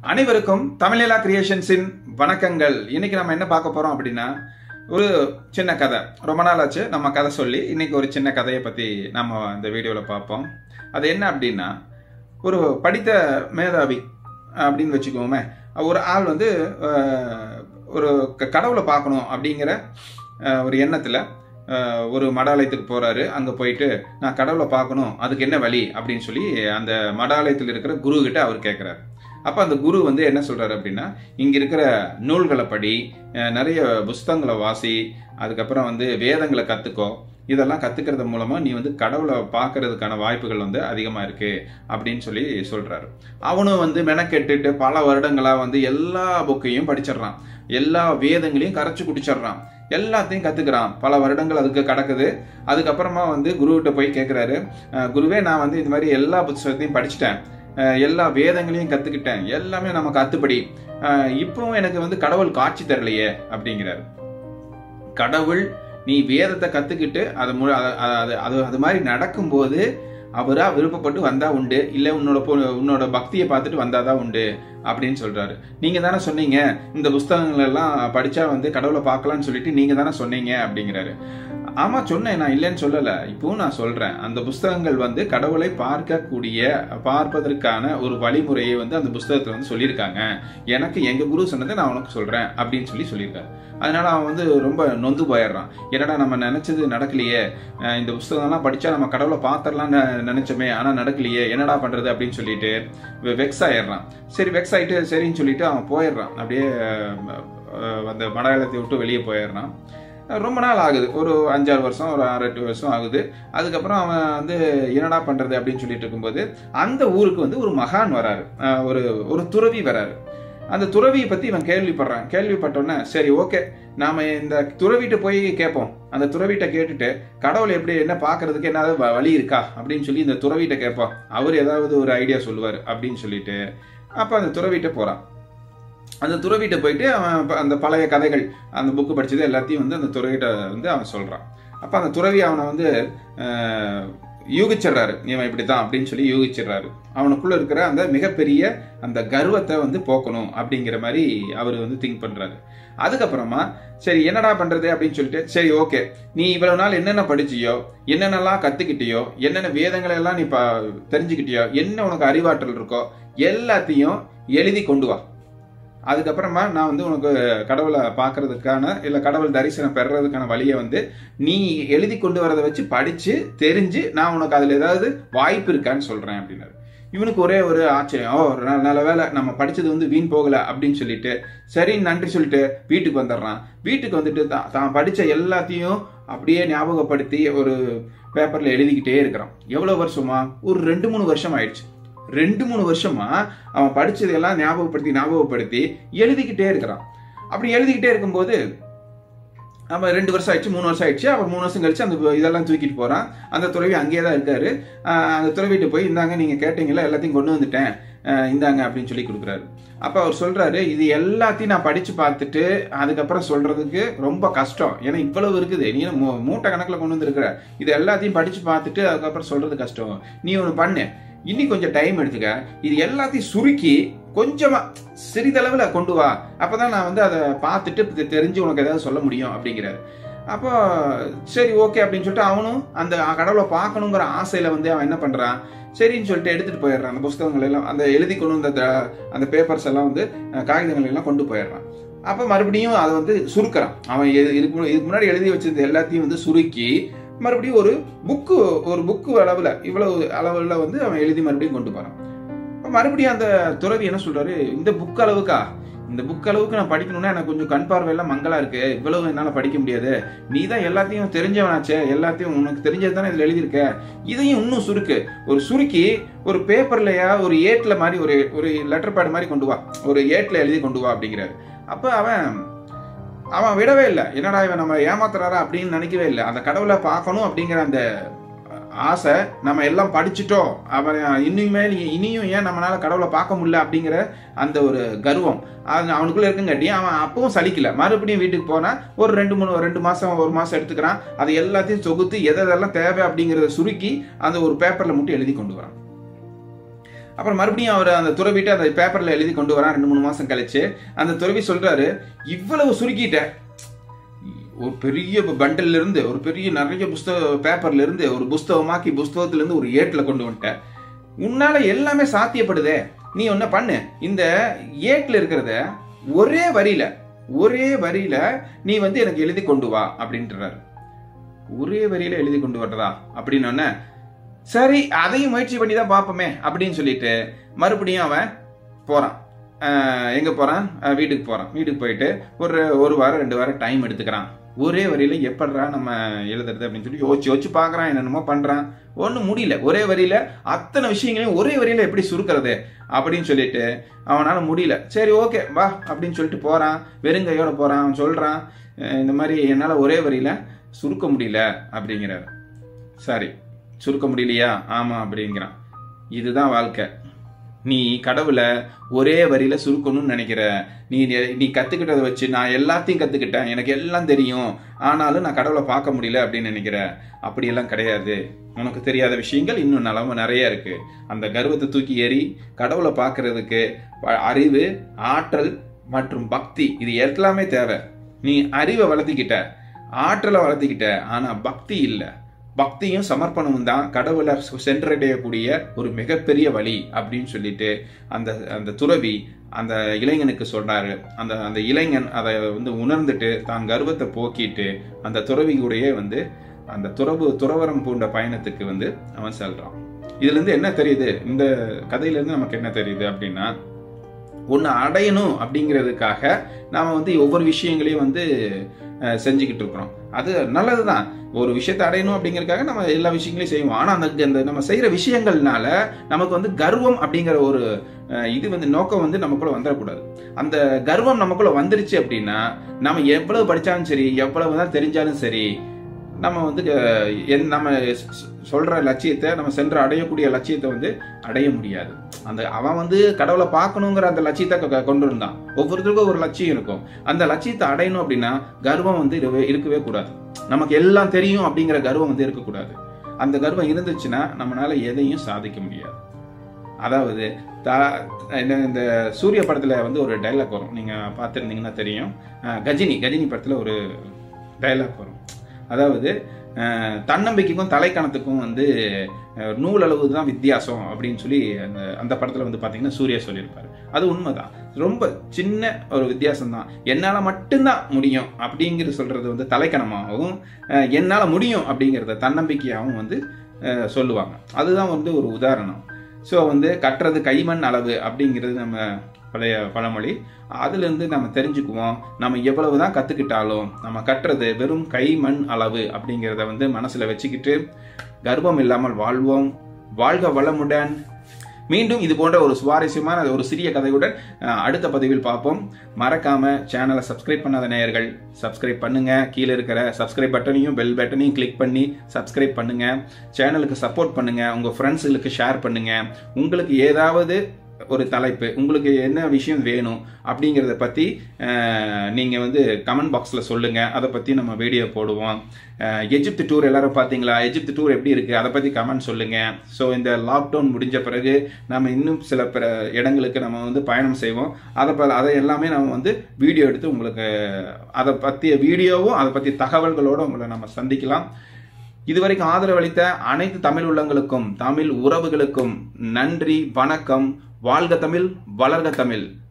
அனைவருக்கும் தமிழீலா கிரியேஷன்ஸின் வணக்கங்கள் இன்னைக்கு நம்ம என்ன பார்க்க போறோம் அப்படின்னா ஒரு சின்ன கதை ரொம்ப நாள் ஆச்சு நம்ம கதை சொல்லி இன்னைக்கு ஒரு சின்ன கதையை பத்தி நம்ம இந்த வீடியோவில் பார்ப்போம் அது என்ன அப்படின்னா ஒரு படித்த மேதாவி அப்படின்னு வச்சுக்கோமே ஒரு ஆள் வந்து அஹ், ஒரு க- கடவுளை பார்க்கணும் அப்படிங்கிற அஹ், ஒரு எண்ணத்தில் ஒரு மடாலயத்துக்கு போறாரு அங்க போயிட்டு நான் கடவுளை பார்க்கணும் அதுக்கு என்ன வழி அப்படின்னு சொல்லி அந்த மடாலயத்தில் இருக்கிற குரு கிட்ட அவர் கேட்கிறாரு அப்ப அந்த குரு வந்து என்ன சொல்றாரு அப்படின்னா இங்க இருக்கிற நூல்களை படி அஹ், நிறைய புஸ்தகங்களை வாசி அதுக்கப்புறம் வந்து வேதங்களை கத்துக்கோ இதெல்லாம் கத்துக்கிறது மூலமா நீ வந்து கடவுளை பார்க்கறதுக்கான வாய்ப்புகள் வந்து அதிகமா இருக்கு அப்படின்னு சொல்லி சொல்றாரு அவனும் வந்து மெனக்கெட்டுட்டு பல வருடங்களா வந்து எல்லா புக்கையும் படிச்சிடுறான் எல்லா வேதங்களையும் கரைச்சு குடிச்சிடுறான் எல்லாத்தையும் கத்துக்கிறான் பல வருடங்கள் அதுக்கு கடக்குது அதுக்கப்புறமா வந்து குருகிட்ட போய் கேட்கிறாரு "அஹ், குருவே நான் வந்து இந்த மாதிரி எல்லா புத்தகத்தையும் படிச்சுட்டேன் அஹ், எல்லா வேதங்களையும் கத்துக்கிட்டேன் எல்லாமே நமக்கு அத்துப்படி அஹ், இப்பவும் எனக்கு வந்து கடவுள் காட்சி தரலையே அப்படிங்கிறாரு கடவுள் நீ வேதத்தை கத்துக்கிட்டு அது மு- அத- அது அது அது மாதிரி நடக்கும்போது அவரா விருப்பப்பட்டு வந்தா உண்டு இல்ல உன்னோட பொ- உன்னோட பக்தியை பார்த்துட்டு வந்தாதான் உண்டு அப்படின்னு சொல்றாரு நீங்க தானே சொன்னீங்க இந்த புஸ்தகங்கள் எல்லாம் படிச்சா வந்து கடவுளை பார்க்கலாம்னு சொல்லிட்டு நீங்க தானே சொன்னீங்க அப்படிங்கிறாரு ஆமா சொன்னேன் நான் இல்லைன்னு சொல்லல இப்பவும் நான் சொல்றேன் அந்த புஸ்தகங்கள் வந்து கடவுளை பார்க்கக்கூடிய பார்ப்பதற்கான ஒரு வழிமுறையை வந்து அந்த புஸ்தகத்துல வந்து சொல்லியிருக்காங்க எனக்கு எங்க குரு சொன்னதை நான் உனக்கு சொல்றேன் அப்படின்னு சொல்லி சொல்லியிருக்காரு அதனால அவன் வந்து ரொம்ப நொந்து போயிடுறான் என்னடா நம்ம நினைச்சது நடக்கலையே அஹ் இந்த புஸ்தகம்லாம் படிச்சா நம்ம கடவுளை பார்த்துடலாம்னு நினைச்சோமே ஆனா நடக்கலையே என்னடா பண்றது அப்படின்னு சொல்லிட்டு வெக்ஸ் ஆயிடுறான் சரி வெக்ஸ் ஆயிட்டு சரின்னு சொல்லிட்டு அவன் போயிடுறான் அப்படியே அஹ், அஹ், அந்த மலையாளத்தை விட்டு வெளியே போயிடுறான் ரொம்ப நாள் ஆகுது ஒரு அஞ்சாறு வருஷம் ஒரு ஆறு எட்டு வருஷம் ஆகுது அதுக்கப்புறம் அவன் வந்து என்னடா பண்றது அப்படின்னு சொல்லிட்டு இருக்கும்போது அந்த ஊருக்கு வந்து ஒரு மகான் வராரு அஹ், ஒரு ஒரு துறவி வராரு அந்த துறவியை பத்தி இவன் கேள்விப்படுறான் கேள்விப்பட்டோன்னே சரி ஓகே நாம இந்த துறவிட்ட போய் கேட்போம் அந்த துறவிட்ட கேட்டுட்டு கடவுள் எப்படி என்ன பார்க்கறதுக்கு என்ன வ- வழி இருக்கா அப்படின்னு சொல்லி இந்த துறவிட்ட கேட்போம் அவர் ஏதாவது ஒரு ஐடியா சொல்லுவார் அப்படின்னு சொல்லிட்டு அப்ப அந்த துறவிட்ட போறான் அந்த துறவிட்ட போயிட்டு அவன் ப- அந்த பழைய கதைகள் அந்த புக்கு படிச்சது எல்லாத்தையும் வந்து அந்த துறவிட்ட வந்து அவன் சொல்றான் அப்ப அந்த துறவி அவனை வந்து அஹ், யூகிச்சிடுறாரு இவன் இப்படித்தான் அப்படின்னு சொல்லி யூகிச்சிடுறாரு அவனுக்குள்ள இருக்கிற அந்த மிகப்பெரிய அந்த கர்வத்தை வந்து போக்கணும் அப்படிங்கிற மாதிரி அவர் வந்து திங்க் பண்றாரு அதுக்கப்புறமா சரி என்னடா பண்றது அப்படின்னு சொல்லிட்டு சரி ஓகே நீ இவ்வளவு நாள் என்னென்ன படிச்சியோ என்னென்னலாம் கத்துக்கிட்டியோ என்னென்ன வேதங்களை எல்லாம் நீ ப- தெரிஞ்சுக்கிட்டியோ என்ன உனக்கு அறிவாற்றல் இருக்கோ எல்லாத்தையும் எழுதி கொண்டு வா அதுக்கப்புறமா நான் வந்து உனக்கு கடவுளை பார்க்கறதுக்கான இல்லை கடவுள் தரிசனம் பெறுறதுக்கான வழியை வந்து நீ எழுதி கொண்டு வரதை வச்சு படிச்சு தெரிஞ்சு நான் உனக்கு அதில் ஏதாவது வாய்ப்பு இருக்கான்னு சொல்றேன் அப்படின்னாரு இவனுக்கு ஒரே ஒரு ஆச்சரியம் ஓ ந- நல்ல வேலை நம்ம படிச்சது வந்து வீண் போகல அப்படின்னு சொல்லிட்டு சரி நன்றி சொல்லிட்டு வீட்டுக்கு வந்துடுறான் வீட்டுக்கு வந்துட்டு தான் தான் படிச்ச எல்லாத்தையும் அப்படியே ஞாபகப்படுத்தி ஒரு பேப்பர்ல எழுதிக்கிட்டே இருக்கிறான் எவ்வளவு வருஷமா ஒரு ரெண்டு மூணு வருஷம் ஆயிடுச்சு ரெண்டு மூணு வருஷமா அவன் படிச்சதெல்லாம் ஞாபகப்படுத்தி ஞாபகப்படுத்தி எழுதிக்கிட்டே இருக்கிறான் அப்படி எழுதிக்கிட்டே இருக்கும்போது அவன் ரெண்டு வருஷம் ஆயிடுச்சு மூணு வருஷம் ஆயிடுச்சு அவன் மூணு வருஷம் கழிச்சு அந்த இதெல்லாம் தூக்கிட்டு போறான் அந்த துறவி அங்கேயே தான் இருக்காரு ஆஹ் அந்த துறவிட்டு போய் இந்தாங்க நீங்க கேட்டீங்களா எல்லாத்தையும் கொண்டு வந்துட்டேன் ஆஹ் இந்தாங்க அப்படின்னு சொல்லி கொடுக்குறாரு அப்ப அவர் சொல்றாரு இது எல்லாத்தையும் நான் படிச்சு பார்த்துட்டு அதுக்கப்புறம் சொல்றதுக்கு ரொம்ப கஷ்டம் ஏன்னா இவ்வளவு இருக்குது நீ என்ன மூ- மூட்டை கணக்குல கொண்டு வந்திருக்கிற இது எல்லாத்தையும் படிச்சு பார்த்துட்டு அதுக்கப்புறம் சொல்றது கஷ்டம் நீ ஒன்று பண்ணு இன்னி கொஞ்சம் டைம் எடுத்துக்க இது எல்லாத்தையும் சுருக்கி கொஞ்சமா சிறிதளவுல கொண்டு வா அப்பதான் நான் வந்து அதை பார்த்துட்டு தெ- தெரிஞ்சு உனக்கு ஏதாவது சொல்ல முடியும் அப்படிங்கிறாரு அப்போ சரி ஓகே அப்படின்னு சொல்லிட்டு அவனும் அந்த கடவுளை பார்க்கணுங்கிற ஆசையில வந்து அவன் என்ன பண்றான் சரின்னு சொல்லிட்டு எடுத்துட்டு போயிடுறான் அந்த புஸ்தகங்கள் எல்லாம் அந்த எழுதி கொண்டு வந்த த- அந்த பேப்பர்ஸ் எல்லாம் வந்து அஹ், காகிதங்கள் எல்லாம் கொண்டு போயிடுறான் அப்ப மறுபடியும் அதை வந்து சுருக்குறான் அவன் எது- இதுக்கு முன்ன- இதுக்கு முன்னாடி எழுதி வச்சிருந்த எல்லாத்தையும் வந்து சுருக்கி மறுபடியும் ஒரு புக்கு ஒரு புக்கு அளவுல இவ்வளவு அளவுல வந்து அவன் எழுதி மறுபடியும் கொண்டு போறான் அப்ப மறுபடியும் அந்த துறவி என்ன சொல்றாரு இந்த புக் அளவுக்கா இந்த புக் அளவுக்கு நான் படிக்கணும்னா எனக்கு கொஞ்சம் கண் பார்வை எல்லாம் மங்கலா இருக்கு இவ்வளவு என்னால படிக்க முடியாது நீ தான் எல்லாத்தையும் தெரிஞ்சவனாச்சே எல்லாத்தையும் உனக்கு தெரிஞ்சது தானே இதுல எழுதியிருக்க இதையும் இன்னும் சுருக்கு ஒரு சுருக்கி ஒரு பேப்பர்லயா ஒரு ஏட்ல மாதிரி ஒரு ஒரு லெட்டர் பேட் மாதிரி கொண்டு வா ஒரு ஏட்ல எழுதி கொண்டு வா அப்படிங்கிறாரு அப்ப அவன் அவன் விடவே இல்லை என்னடா இவன் நம்ம ஏமாத்துறாரா அப்படின்னு நினைக்கவே இல்லை அந்த கடவுளை பார்க்கணும் அப்படிங்கிற அந்த ஆசை நம்ம எல்லாம் படிச்சுட்டோம் அவன் இனிமேல் இனியும் ஏன் நம்மளால கடவுளை பார்க்க முடியல அப்படிங்கிற அந்த ஒரு கர்வம் அது அவனுக்குள்ள இருக்குங்காட்டி அவன் அப்பவும் சலிக்கல மறுபடியும் வீட்டுக்கு போனா ஒரு ரெண்டு மூணு ரெண்டு மாசம் ஒரு மாசம் எடுத்துக்கிறான் அது எல்லாத்தையும் தொகுத்து எதெல்லாம் தேவை அப்படிங்கறத சுருக்கி அந்த ஒரு பேப்பர்ல மட்டும் எழுதி கொண்டு வரான் அப்புறம் மறுபடியும் அவர் அந்த துறவிட்டு அந்த பேப்பர்ல எழுதி கொண்டு வரான் ரெண்டு மூணு மாசம் கழிச்சு அந்த துறவி சொல்றாரு இவ்வளவு சுருக்கிட்ட ஒரு பெரிய பண்டல்ல இருந்து ஒரு பெரிய நிறைய புஸ்தக பேப்பர்ல இருந்து ஒரு புஸ்தகமாக்கி புஸ்தகத்துல இருந்து ஒரு ஏட்டுல கொண்டு வந்துட்ட உன்னால எல்லாமே சாத்தியப்படுதே நீ ஒன்ன பண்ணு இந்த ஏட்ல இருக்கிறத ஒரே வரியில ஒரே வரியில நீ வந்து எனக்கு எழுதி கொண்டு வா அப்படின்றாரு ஒரே வரியில எழுதி கொண்டு வர்றதா அப்படின்னு உடனே, சரி அதையும் முயற்சி பண்ணி தான் பார்ப்போமே அப்படின்னு சொல்லிட்டு மறுபடியும் அவன் போறான் அஹ் எங்க போறான் அஹ் வீட்டுக்கு போறான் வீட்டுக்கு போயிட்டு ஒரு ஒரு வாரம் ரெண்டு வாரம் டைம் எடுத்துக்கிறான் ஒரே வரியில எப்படிடா நம்ம எழுதுறது அப்படின்னு சொல்லி யோசிச்சு யோசிச்சு பார்க்கறான் என்னென்னமோ பண்றான் ஒன்றும் முடியல ஒரே வரியில அத்தனை விஷயங்களையும் ஒரே வரியில எப்படி சுருக்கிறது அப்படின்னு சொல்லிட்டு அவனால முடியல சரி ஓகே வா அப்படின்னு சொல்லிட்டு போறான் வெறுங்கையோட போறான் அவன் சொல்றான் அஹ் இந்த மாதிரி என்னால ஒரே வரியில சுருக்க முடியல அப்படிங்கிறாரு சரி சுருக்க முடியலையா ஆமா அப்படிங்கிறான் இதுதான் வாழ்க்கை நீ கடவுளை ஒரே வரியில சுருக்கணும்னு நினைக்கிற நீ நீ கத்துக்கிட்டதை வச்சு நான் எல்லாத்தையும் கத்துக்கிட்டேன் எனக்கு எல்லாம் தெரியும் ஆனாலும் நான் கடவுளை பார்க்க முடியல அப்படின்னு நினைக்கிற அப்படியெல்லாம் கிடையாது உனக்கு தெரியாத விஷயங்கள் இன்னும் நலம நிறைய இருக்கு அந்த கர்வத்தை தூக்கி ஏறி கடவுளை பார்க்கறதுக்கு ப- அறிவு ஆற்றல் மற்றும் பக்தி இது எல்லாமே தேவை நீ அறிவை வளர்த்திக்கிட்ட ஆற்றலை வளர்த்திக்கிட்ட ஆனா பக்தி இல்லை பக்தியும் சமர்ப்பணமும் தான் கடவுளை சென்றடையக்கூடிய ஒரு மிகப்பெரிய வழி அப்படின்னு சொல்லிட்டு அந்த அந்த துறவி அந்த இளைஞனுக்கு சொல்றாரு அந்த அந்த இளைஞன் அதை வந்து உணர்ந்துட்டு தான் கர்வத்தை போக்கிட்டு அந்த துறவியுடைய வந்து அந்த துறவு துறவரம் பூண்ட பயணத்துக்கு வந்து அவன் செல்றான் இதுல இருந்து என்ன தெரியுது இந்த கதையில இருந்து நமக்கு என்ன தெரியுது அப்படின்னா ஒன்று அடையணும் அப்படிங்கிறதுக்காக நாம வந்து ஒவ்வொரு விஷயங்களையும் வந்து அஹ், செஞ்சுக்கிட்டு இருக்கிறோம் அது நல்லதுதான் ஒரு விஷயத்தை அடையணும் அப்படிங்கறதுக்காக நம்ம எல்லா விஷயங்களையும் செய்வோம் ஆனா அந்த அந்த நம்ம செய்யற விஷயங்கள்னால நமக்கு வந்து கர்வம் அப்படிங்கிற ஒரு அஹ், இது வந்து நோக்கம் வந்து நமக்குள்ள வந்துடக்கூடாது அந்த கர்வம் நமக்குள்ள வந்துருச்சு அப்படின்னா நம்ம எவ்வளவு படிச்சாலும் சரி எவ்வளவு தான் தெரிஞ்சாலும் சரி நம்ம வந்து அஹ், என் நம்ம சொ- சொ- சொல்ற லட்சியத்தை நம்ம சென்று அடையக்கூடிய லட்சியத்தை வந்து அடைய முடியாது அந்த அவன் வந்து கடவுளை பார்க்கணுங்கிற அந்த லட்சியத்தை கொ- கொண்டு இருந்தான் ஒவ்வொருத்தருக்கும் ஒரு லட்சியம் இருக்கும் அந்த லட்சியத்தை அடையணும் அப்படின்னா கர்வம் வந்து இருக்கவே இருக்கவே கூடாது நமக்கு எல்லாம் தெரியும் அப்படிங்கிற கர்வம் வந்து இருக்கக்கூடாது அந்த கர்வம் இருந்துச்சுன்னா நம்மளால எதையும் சாதிக்க முடியாது அதாவது த- இந்த- இந்த சூரிய படத்துல வந்து ஒரு டைலாக் வரும் நீங்க பார்த்துருந்தீங்கன்னா தெரியும் அஹ் கஜினி கஜினி படத்துல ஒரு டைலாக் வரும் அதாவது அஹ், தன்னம்பிக்கைக்கும் தலைக்கணத்துக்கும் வந்து அஹ், நூலளவு தான் வித்தியாசம் அப்படின்னு சொல்லி அந்த அந்த படத்துல வந்து பாத்தீங்கன்னா சூர்யா சொல்லியிருப்பாரு அது உண்மைதான் ரொம்ப சின்ன ஒரு வித்தியாசம் தான் என்னால மட்டும்தான் முடியும் அப்படிங்கிறது சொல்றது வந்து தலைக்கணமாகவும் அஹ், என்னால முடியும் அப்படிங்கிறத தன்னம்பிக்கையாகவும் வந்து அஹ், சொல்லுவாங்க அதுதான் வந்து ஒரு உதாரணம் ஸோ வந்து கட்டுறது கைமண் அளவு அப்படிங்கிறது நம்ம பழைய பழமொழி அதுலேருந்து நம்ம தெரிஞ்சுக்குவோம் நம்ம எவ்வளவு தான் கற்றுக்கிட்டாலும் நம்ம கட்டுறது வெறும் கை மண் அளவு அப்படிங்கிறத வந்து மனசில் வச்சுக்கிட்டு கர்வம் இல்லாமல் வாழ்வோம் வாழ்க வளமுடன் மீண்டும் இது போன்ற ஒரு சுவாரஸ்யமான ஒரு சிறிய கதையுடன் அஹ், அடுத்த பதிவில் பார்ப்போம் மறக்காம சேனலை சப்ஸ்கிரைப் பண்ணாத நேயர்கள் சப்ஸ்கிரைப் பண்ணுங்க கீழே இருக்கிற சப்ஸ்கிரைப் பட்டனையும் பெல் பட்டனையும் கிளிக் பண்ணி சப்ஸ்கிரைப் பண்ணுங்க சேனலுக்கு சப்போர்ட் பண்ணுங்க உங்க ஃப்ரெண்ட்ஸுகளுக்கு ஷேர் பண்ணுங்க உங்களுக்கு ஏதாவது ஒரு தலைப்பு உங்களுக்கு என்ன விஷயம் வேணும் அப்படிங்கிறத பற்றி நீங்கள் வந்து கமெண்ட் பாக்ஸில் சொல்லுங்கள் அதை பற்றி நம்ம வீடியோ போடுவோம் அஹ், எகிப்து டூர் எல்லாரும் பார்த்தீங்களா எகிப்து டூர் எப்படி இருக்குது அதை பற்றி கமெண்ட் சொல்லுங்கள் ஸோ இந்த லாக்டவுன் முடிஞ்ச பிறகு நம்ம இன்னும் சில பிற இடங்களுக்கு நம்ம வந்து பயணம் செய்வோம் அதை ப அதை எல்லாமே நம்ம வந்து வீடியோ எடுத்து உங்களுக்கு அதை பற்றிய வீடியோவும் அதை பற்றி தகவல்களோடு உங்களை நம்ம சந்திக்கலாம் இதுவரைக்கும் ஆதரவளித்த அனைத்து தமிழ் உள்ளங்களுக்கும் தமிழ் உறவுகளுக்கும் நன்றி வணக்கம் வாழ்க தமிழ் வளர்க தமிழ்